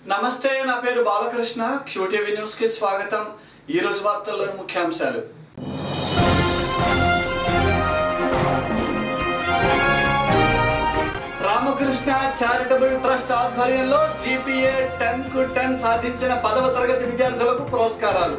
నమస్తే నా పేరు బాలకృష్ణ క్యూటీవీ న్యూస్ కి స్వాగతం ఈ రోజు వార్తల్లోని ముఖ్యాంశాలు రామకృష్ణ చారిటబుల్ ట్రస్ట్ ఆధ్వర్యంలో జీపీఏ టెన్ కు టెన్ సాధించిన పదవ తరగతి విద్యార్థులకు పురస్కారాలు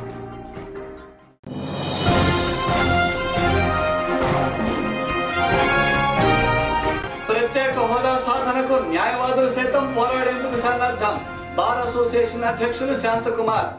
ప్రత్యేక హోదా సాధనకు న్యాయవాదులు సైతం పోరాడేందుకు సన్నద్ధం బార్ అసోసియేషన్ అధ్యక్షులు శాంతకుమార్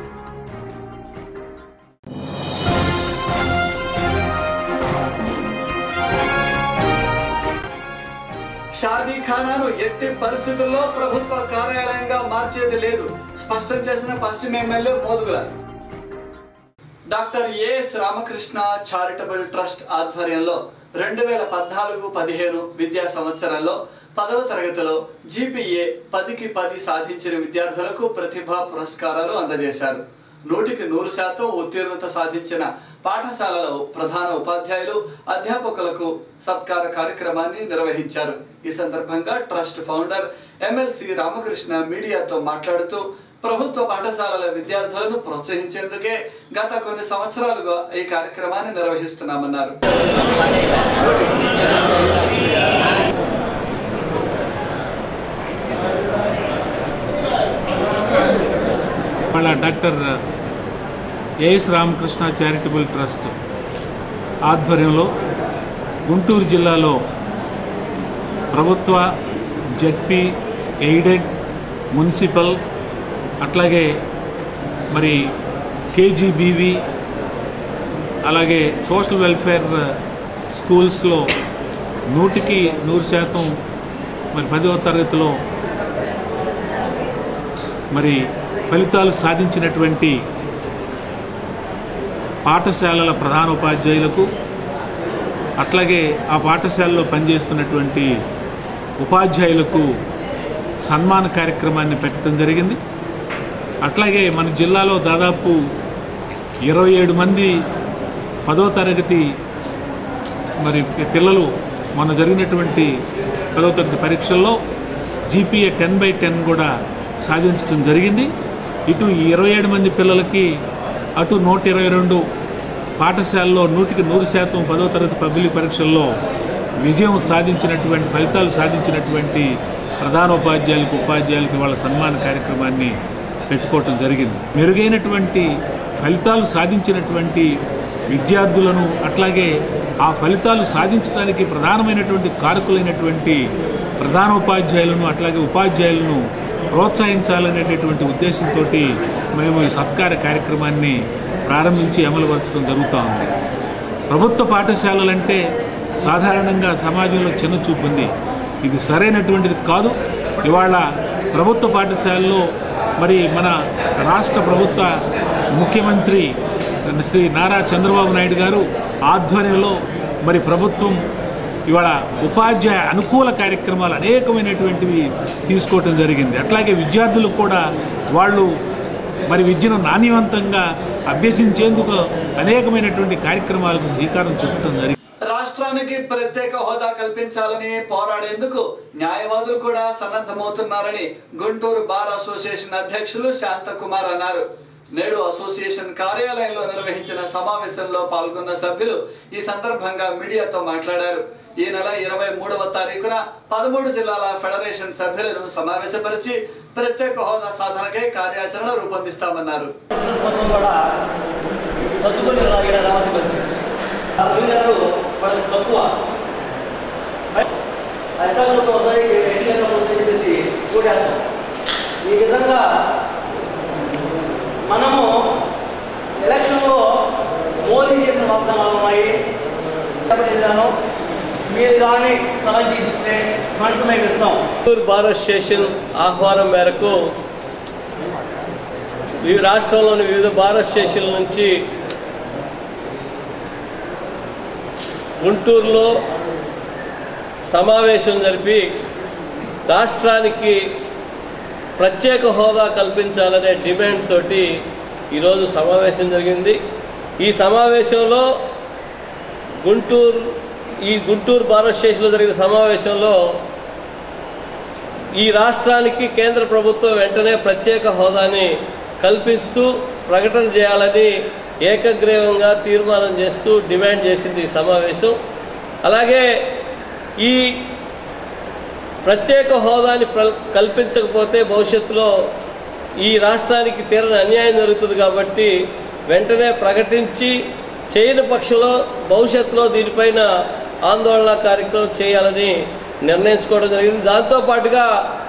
షాదీ ఖానాను ఎట్టి పరిస్థితుల్లో ప్రభుత్వ కార్యాలయంగా మార్చేది లేదు స్పష్టం చేసిన పశ్చిమ MLA Modugula doctor AS Ramakrishna charitable trust ఆధ్వర్యంలో రెండు వేల పద్నాలుగు పదిహేను విద్యా సంవత్సరంలో పదవ తరగతిలో జీపీఏ పదికి పది సాధించిన విద్యార్థులకు ప్రతిభా పురస్కారాలు అందజేశారు నూటికి నూరు శాతం ఉత్తీర్ణత సాధించిన పాఠశాలలో ప్రధాన ఉపాధ్యాయులు అధ్యాపకులకు సత్కార కార్యక్రమాన్ని నిర్వహించారు ఈ సందర్భంగా ట్రస్ట్ ఫౌండర్ ఎమ్మెల్సీ రామకృష్ణ మీడియాతో మాట్లాడుతూ ప్రభుత్వ పాఠశాలల విద్యార్థులను ప్రోత్సహించేందుకే గత కొన్ని సంవత్సరాలుగా ఈ కార్యక్రమాన్ని నిర్వహిస్తున్నామన్నారు వాళ్ళ doctor AS Ramakrishna charitable trust ఆధ్వర్యంలో గుంటూరు జిల్లాలో ప్రభుత్వ జెడ్పీ ఎయిడెడ్ మున్సిపల్ అట్లాగే మరి కేజీబీవి అలాగే సోషల్ వెల్ఫేర్ స్కూల్స్లో నూటికి నూరు శాతం మరి పదవ తరగతిలో మరి ఫలితాలు సాధించినటువంటి పాఠశాలల ప్రధాన ఉపాధ్యాయులకు అట్లాగే ఆ పాఠశాలలో పనిచేస్తున్నటువంటి ఉపాధ్యాయులకు సన్మాన కార్యక్రమాన్ని పెట్టడం జరిగింది అట్లాగే మన జిల్లాలో దాదాపు ఇరవై ఏడు మంది పదో తరగతి మరి పిల్లలు మన జరిగినటువంటి పదో తరగతి పరీక్షల్లో జీపీఏ టెన్ బై టెన్ కూడా సాధించడం జరిగింది ఇటు ఈ ఇరవై ఏడు మంది పిల్లలకి అటు నూట ఇరవై రెండు పాఠశాలలో నూటికి నూరు శాతం పదో తరగతి పబ్లిక్ పరీక్షల్లో విజయం సాధించినటువంటి ఫలితాలు సాధించినటువంటి ప్రధాన ఉపాధ్యాయులకు ఉపాధ్యాయులకు వాళ్ళ సన్మాన కార్యక్రమాన్ని పెట్టుకోవటం జరిగింది మెరుగైనటువంటి ఫలితాలు సాధించినటువంటి విద్యార్థులను అట్లాగే ఆ ఫలితాలు సాధించడానికి ప్రధానమైనటువంటి కారకులైనటువంటి ప్రధాన ఉపాధ్యాయులను అట్లాగే ఉపాధ్యాయులను ప్రోత్సహించాలనేటటువంటి ఉద్దేశంతో మేము ఈ సత్కార కార్యక్రమాన్ని ప్రారంభించి అమలుపరచడం జరుగుతూ ఉంది ప్రభుత్వ పాఠశాలలంటే సాధారణంగా సమాజంలో చిన్న చూపు ఉంది ఇది సరైనటువంటిది కాదు ఇవాళ ప్రభుత్వ పాఠశాలలో మరి మన రాష్ట్ర ప్రభుత్వ ముఖ్యమంత్రి శ్రీ నారా చంద్రబాబు నాయుడు గారు ఆధ్వర్యంలో మరి ప్రభుత్వం ఇవాళ ఉపాధ్యాయ అనుకూల కార్యక్రమాలు అనేకమైనటువంటివి తీసుకోవటం జరిగింది అట్లాగే విద్యార్థులకు కూడా వాళ్ళు మరి విద్యను నాణ్యవంతంగా అభ్యసించేందుకు అనేకమైనటువంటి కార్యక్రమాలకు శ్రీకారం చుట్టడం జరిగింది రాష్ట్రానికి ప్రత్యేక హోదా కల్పించాలని పోరాడేందుకు న్యాయవాదులు కూడా సన్నద్ధమవుతున్నారని గుంటూరు బార్ అసోసియేషన్ అధ్యక్షులు శాంతకుమార్ అన్నారు నేడు అసోసియేషన్ కార్యాలయంలో నిర్వహించిన సమావేశంలో పాల్గొన్న సభ్యులు ఈ సందర్భంగా మీడియాతో మాట్లాడారు ఈ నెల ఇరవై మూడవ తారీఖున పదమూడు జిల్లాల ఫెడరేషన్ సభ్యులను సమావేశపరిచి ప్రత్యేక హోదా సాధనకై కార్యాచరణ రూపొందిస్తామన్నారు మొత్తం కూడా సర్దుకొని ఇక్కడ రావాల్సి వచ్చింది ఆ వీళ్ళందరూ వాళ్ళకి తక్కువ అధికారులతో ఒకసారి ఎన్నికల్లో వస్తాయని చెప్పేసి కూడేస్తాం ఈ విధంగా మనము ఎలక్షన్లో మోదీ చేసిన వాగ్దానాలు ఉన్నాయి చేశాను మీరు కానీ స్థలం చూపిస్తే ఫండ్స్ మేము ఇస్తాం గుంటూరు బార్ అసోసియేషన్ ఆహ్వానం మేరకు ఈ రాష్ట్రంలోని వివిధ బార్ అసోసియేషన్ల నుంచి గుంటూరులో సమావేశం జరిపి రాష్ట్రానికి ప్రత్యేక హోదా కల్పించాలనే డిమాండ్ తోటి ఈరోజు సమావేశం జరిగింది ఈ సమావేశంలో గుంటూరు ఈ గుంటూరు బార్ అసోసియేషన్లో జరిగిన సమావేశంలో ఈ రాష్ట్రానికి కేంద్ర ప్రభుత్వం వెంటనే ప్రత్యేక హోదాని కల్పిస్తూ ప్రకటన చేయాలని ఏకగ్రీవంగా తీర్మానం చేస్తూ డిమాండ్ చేసింది ఈ సమావేశం అలాగే ఈ ప్రత్యేక హోదాని ప్ర- కల్పించకపోతే భవిష్యత్తులో ఈ రాష్ట్రానికి తీరని అన్యాయం జరుగుతుంది కాబట్టి వెంటనే ప్రకటించి చేయని పక్షంలో భవిష్యత్తులో దీనిపైన ఆందోళన కార్యక్రమం చేయాలని నిర్ణయించుకోవడం జరిగింది దాంతోపాటుగా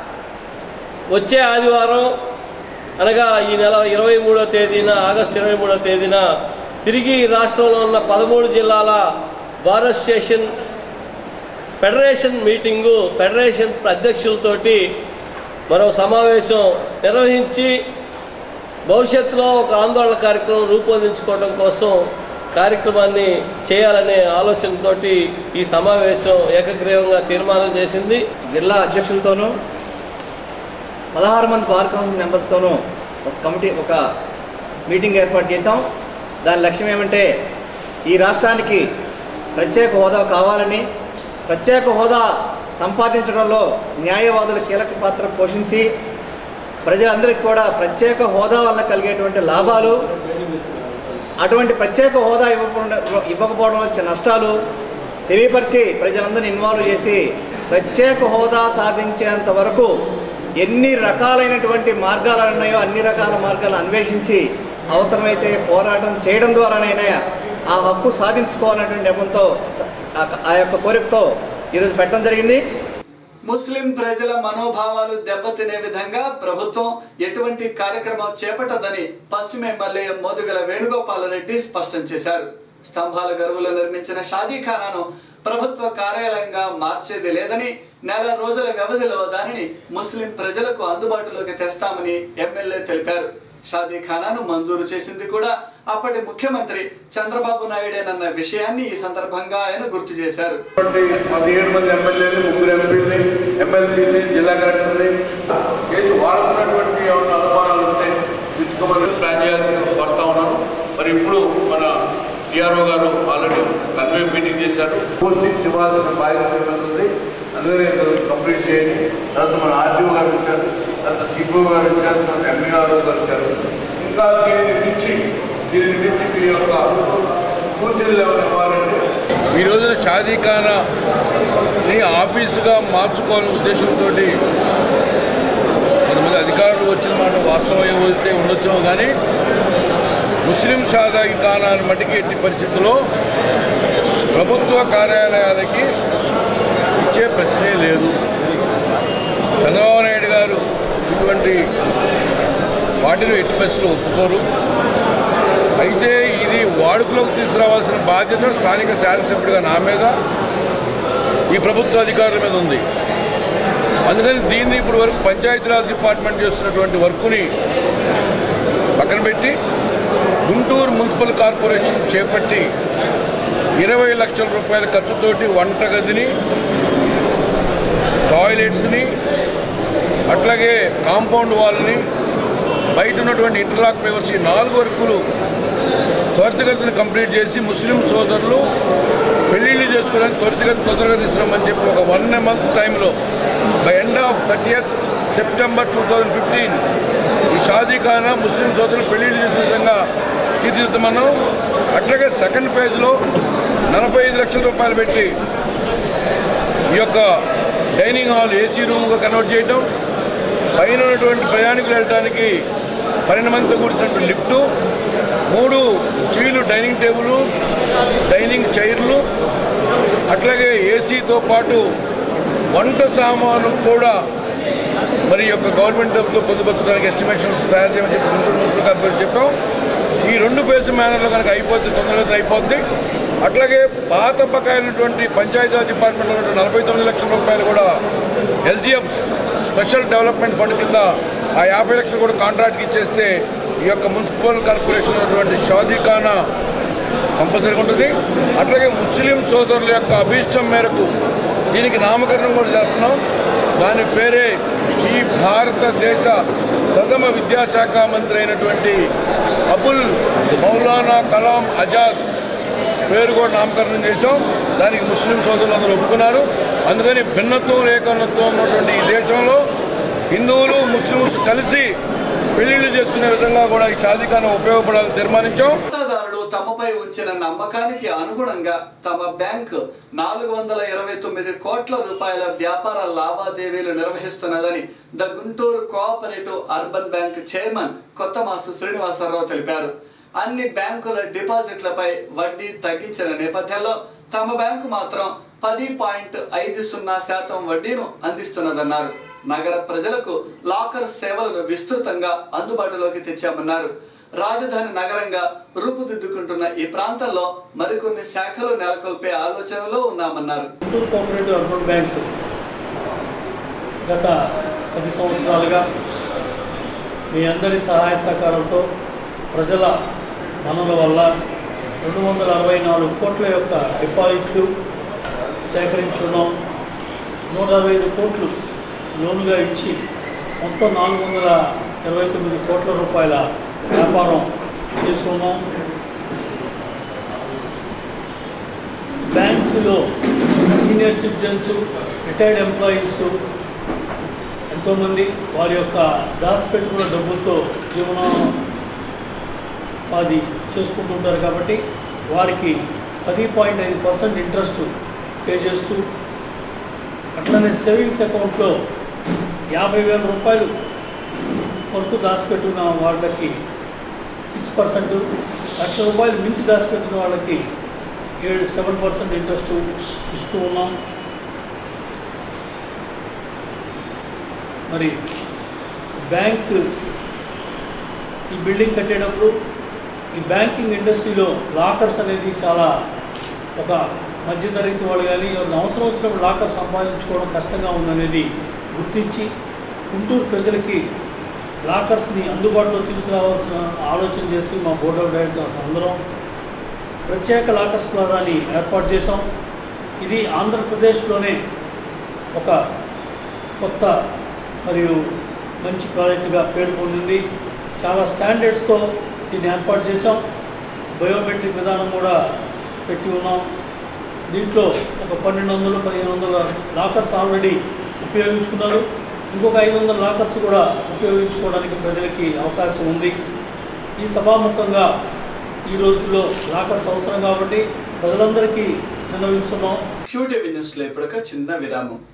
వచ్చే ఆదివారం అనగా ఈ నెల ఇరవై మూడో తేదీన ఆగస్టు ఇరవై మూడో తేదీన తిరిగి ఈ రాష్ట్రంలో ఉన్న పదమూడు జిల్లాల bar association federation meeting federation అధ్యక్షులతోటి మరో సమావేశం నిర్వహించి భవిష్యత్తులో ఒక ఆందోళన కార్యక్రమం రూపొందించుకోవడం కోసం కార్యక్రమాన్ని చేయాలనే ఆలోచనతోటి ఈ సమావేశం ఏకగ్రీవంగా తీర్మానం చేసింది జిల్లా అధ్యక్షులతోనూ పదహారు మంది బార్ కౌన్సిల్ మెంబర్స్తోనూ ఒక కమిటీ ఒక మీటింగ్ ఏర్పాటు చేశాం దాని లక్ష్యం ఏమంటే ఈ రాష్ట్రానికి ప్రత్యేక హోదా కావాలని ప్రత్యేక హోదా సంపాదించడంలో న్యాయవాదులు కీలక పాత్ర పోషించి ప్రజలందరికీ కూడా ప్రత్యేక హోదా వల్ల కలిగేటువంటి లాభాలు అటువంటి ప్రత్యేక హోదా ఇవ్వకుండా ఇవ్వకపోవడం వచ్చే నష్టాలు తెలియపరిచి ప్రజలందరినీ ఇన్వాల్వ్ చేసి ప్రత్యేక హోదా సాధించేంత వరకు ఎన్ని రకాలైనటువంటి మార్గాలు ఉన్నాయో అన్ని రకాల మార్గాలు అన్వేషించి అవసరమైతే పోరాటం చేయడం ద్వారానైనా ఆ హక్కు సాధించుకోవాలనేటువంటి నెపంతో ఆ- ఆ యొక్క కోరికతో ఈరోజు పెట్టడం జరిగింది ముస్లిం ప్రజల మనోభావాలు దెబ్బతినే విధంగా ప్రభుత్వం ఎటువంటి కార్యక్రమం చేపట్టదని పశ్చిమ ఎమ్మెల్యే మోదుగల వేణుగోపాలరెడ్డి స్పష్టం చేశారు స్తంభాల గరువులో నిర్మించిన షాదీఖానాను ప్రభుత్వ కార్యాలయంగా మార్చేది లేదని నెల రోజుల వ్యవధిలో దానిని ముస్లిం ప్రజలకు అందుబాటులోకి తెస్తామని ఎమ్మెల్యే తెలిపారు షాదీఖానాను మంజూరు చేసింది కూడా అప్పటి ముఖ్యమంత్రి చంద్రబాబు నాయుడేనన్న విషయాన్ని ఈ సందర్భంగా ఆయన గుర్తు చేశారు ఉన్నటువంటి పదిహేడు మంది ఎమ్మెల్యేలు ముగ్గురు ఎంపీలని ఎమ్మెల్సీని జిల్లా కలెక్టర్ని కేసు వాళ్ళకున్నటువంటి ఏమైనా అనుమానాలు ఉంటే తెచ్చుకోమని ప్లాన్ చేయాల్సి వస్తా ఉన్నాను మరి ఇప్పుడు మన TRO garu already convey meeting చేశారు పోస్టింగ్స్ ఇవ్వాల్సిన బాధ్యత ఏమైనా ఉంది అందరూ కంప్లీట్ చేయండి తర్వాత మన ఆర్డీఓ గారు వచ్చారు తర్వాత సిపిఓ గారు వచ్చారు తర్వాత ఎంఈఆర్ గారు వచ్చారు ఇంకా దీనిని మించి దీనిని మించి మీ యొక్క సూచనలు ఏమైనా ఇవ్వాలంటే ఈ రోజున షాదీఖానాని ఆఫీసుగా మార్చుకోవాలనే ఉద్దేశంతో కొంతమంది అధికారులు వచ్చిన మాట వాస్తవం ఏమైతే ఉండొచ్చేమో కానీ ముస్లిం షాదీఖానాన్ని మట్టికి ఎట్టి పరిస్థితుల్లో ప్రభుత్వ కార్యాలయాలకి ఇచ్చే ప్రశ్నే లేదు చంద్రబాబు నాయుడు గారు ఇటువంటి వాటిని ఎట్టి పరిస్థితుల్లో ఒప్పుకోరు అయితే ఇది వాడుకలోకి తీసుకురావాల్సిన బాధ్యత స్థానిక శాసనసభ్యుడిగా నా మీద ఈ ప్రభుత్వ అధికారుల మీద ఉంది అందుకని దీన్ని ఇప్పుడు వరకు పంచాయతీరాజ్ డిపార్ట్మెంట్ చేస్తున్నటువంటి వర్క్ని పక్కన పెట్టి గుంటూరు మున్సిపల్ కార్పొరేషన్ చేపట్టి ఇరవై లక్షల రూపాయల ఖర్చుతోటి వంటగదిని టాయిలెట్స్ని అట్లాగే కాంపౌండ్ వాల్ని బయట ఉన్నటువంటి ఇంటర్లాక్ పేవర్స్ ఈ నాలుగు వర్కులు త్వరితగతిని కంప్లీట్ చేసి ముస్లిం సోదరులు పెళ్లిళ్ళు చేసుకోవడానికి త్వరితగతి తొందరగా తీసుకురమ్మని చెప్పి ఒక one month time by end of thirtieth September two thousand fifteen ఈ షాదీఖానా ముస్లిం సోదరులు పెళ్లిళ్ళు చేసే విధంగా తీర్చిదిద్దామన్నాం అట్లాగే సెకండ్ ఫేజ్లో నలభై ఐదు లక్షల రూపాయలు పెట్టి ఈ యొక్క డైనింగ్ హాల్ ఏసీ రూమ్గా కన్వర్ట్ చేయటం పైన ఉన్నటువంటి ప్రయాణికులు వెళ్ళడానికి పన్నెండు మందితో కూర్చున్నటువంటి లిఫ్టు మూడు స్టీలు డైనింగ్ టేబుల్ డైనింగ్ చైర్లు అట్లాగే ఏసీతో పాటు వంట సామాను కూడా మరి ఈ యొక్క గవర్నమెంట్ డబ్బుతో పొందుపరచడానికి ఎస్టిమేషన్స్ తయారు చేయమని చెప్పి గుంటూరు మున్సిపల్ కార్పొరేషన్ చెప్పాం ఈ రెండు ఫేజ్ మేనర్లో కనుక అయిపోతే తొందరగా అయిపోద్ది అట్లాగే పాత బకాయినటువంటి పంచాయతీరాజ్ డిపార్ట్మెంట్లో ఉన్నటువంటి నలభై తొమ్మిది లక్షల రూపాయలు కూడా ఎల్జీఎఫ్ స్పెషల్ డెవలప్మెంట్ ఫండ్ కింద ఆ యాభై లక్షలు కూడా కాంట్రాక్ట్కి ఇచ్చేస్తే ఈ యొక్క మున్సిపల్ కార్పొరేషన్ ఉన్నటువంటి షాదీఖానా కంపల్సరీగా ఉంటుంది అట్లాగే ముస్లిం సోదరుల యొక్క అభీష్టం మేరకు దీనికి నామకరణం కూడా చేస్తున్నాం దాని పేరే ఈ భారతదేశ ప్రథమ విద్యాశాఖ మంత్రి అయినటువంటి అబుల్ మౌలానా కలాం ఆజాద్ పేరు కూడా నామకరణం చేశాం దానికి ముస్లిం సోదరులు అందరూ ఒప్పుకున్నారు అందుకని భిన్నత్వం ఏకన్నత్వం ఉన్నటువంటి ఈ దేశంలో హిందువులు ముస్లిమ్స్ కలిసి పెళ్లిళ్ళు చేసుకునే విధంగా కూడా ఈ షాదీఖానా ఉపయోగపడాలని తీర్మానించాం ఖాతాదారుడు తమపై ఉంచిన నమ్మకానికి అనుగుణంగా తమ బ్యాంక్ నాలుగు వందల ఇరవై తొమ్మిది కోట్ల రూపాయల వ్యాపార లావాదేవీలు నిర్వహిస్తున్నదని the Guntur cooperative urban bank chairman Kothamasu Srinivasa Rao తెలిపారు అన్ని బ్యాంకుల డిపాజిట్లపై వడ్డీ తగ్గించిన నేపథ్యంలో తమ బ్యాంకు మాత్రం పది పాయింట్ ఐదు సున్నా శాతం వడ్డీను అందిస్తున్నదన్నారు నగర ప్రజలకు లాకర్ సేవలను విస్తృతంగా అందుబాటులోకి తెచ్చామన్నారు రాజధాని నగరంగా రూపుదిద్దుకుంటున్న ఈ ప్రాంతంలో మరికొన్ని శాఖలు నెలకొల్పే ఆలోచనలో ఉన్నామన్నారు గుంటూరు కోఆపరేటివ్ అర్బన్ బ్యాంక్ గత పది సంవత్సరాలుగా మీ అందరి సహాయ సహకారంతో ప్రజల మనుల వల్ల రెండు వందల అరవై నాలుగు కోట్ల యొక్క డిపాజిట్లు సేకరించున్నాం నూట అరవై ఐదు కోట్లు లోనుగా ఇచ్చి మొత్తం నాలుగు వందల ఇరవై తొమ్మిది కోట్ల రూపాయల వ్యాపారం చేసుకున్నాం బ్యాంకులో సీనియర్ సిటిజన్స్ రిటైర్డ్ ఎంప్లాయీస్ ఎంతోమంది వారి యొక్క దాచిపెట్టుకున్న డబ్బులతో జీవనోపాధి చేసుకుంటుంటారు కాబట్టి వారికి పది పాయింట్ ఐదు పర్సెంట్ ఇంట్రెస్ట్ పే చేస్తూ అట్లనే సేవింగ్స్ అకౌంట్లో యాభై వేల రూపాయలు వరకు దాచిపెట్టుకున్న వాళ్ళకి సిక్స్ పర్సెంట్ లక్ష రూపాయలు మించి దాచిపెట్టిన వాళ్ళకి ఏడు సెవెన్ పర్సెంట్ ఇంట్రెస్ట్ ఇస్తూ ఉన్నాం మరి బ్యాంక్ ఈ బిల్డింగ్ కట్టేటప్పుడు ఈ బ్యాంకింగ్ ఇండస్ట్రీలో లాకర్స్ అనేది చాలా ఒక మధ్యతరగతి వాళ్ళు కానీ ఎవరిని అవసరం వచ్చినప్పుడు లాకర్ సంపాదించుకోవడం కష్టంగా ఉందనేది గుర్తించి గుంటూరు ప్రజలకి లాకర్స్ని అందుబాటులో తీసుకురావాల్సిన ఆలోచన చేసి మా బోర్డ్ ఆఫ్ డైరెక్టర్స్ అందరం ప్రత్యేక లాకర్స్ ప్లాజాని ఏర్పాటు చేశాం ఇది ఆంధ్రప్రదేశ్లోనే ఒక కొత్త మరియు మంచి ప్రాజెక్టుగా పేరు పొందింది చాలా స్టాండర్డ్స్తో దీన్ని ఏర్పాటు చేశాం బయోమెట్రిక్ విధానం కూడా పెట్టి ఉన్నాం దీంట్లో ఒక పన్నెండు వందలు పదిహేను వందల లాకర్స్ ఆల్రెడీ ఉపయోగించుకున్నారు ఇంకొక ఐదు వందల లాకర్స్ కూడా ఉపయోగించుకోవడానికి ప్రజలకి అవకాశం ఉంది ఈ సభాముఖంగా ఈ రోజుల్లో లాకర్స్ అవసరం కాబట్టి ప్రజలందరికీ విన్నవిస్తున్నాం క్యూటీవీ న్యూస్లో ఇప్పుడు ఒక చిన్న విరామం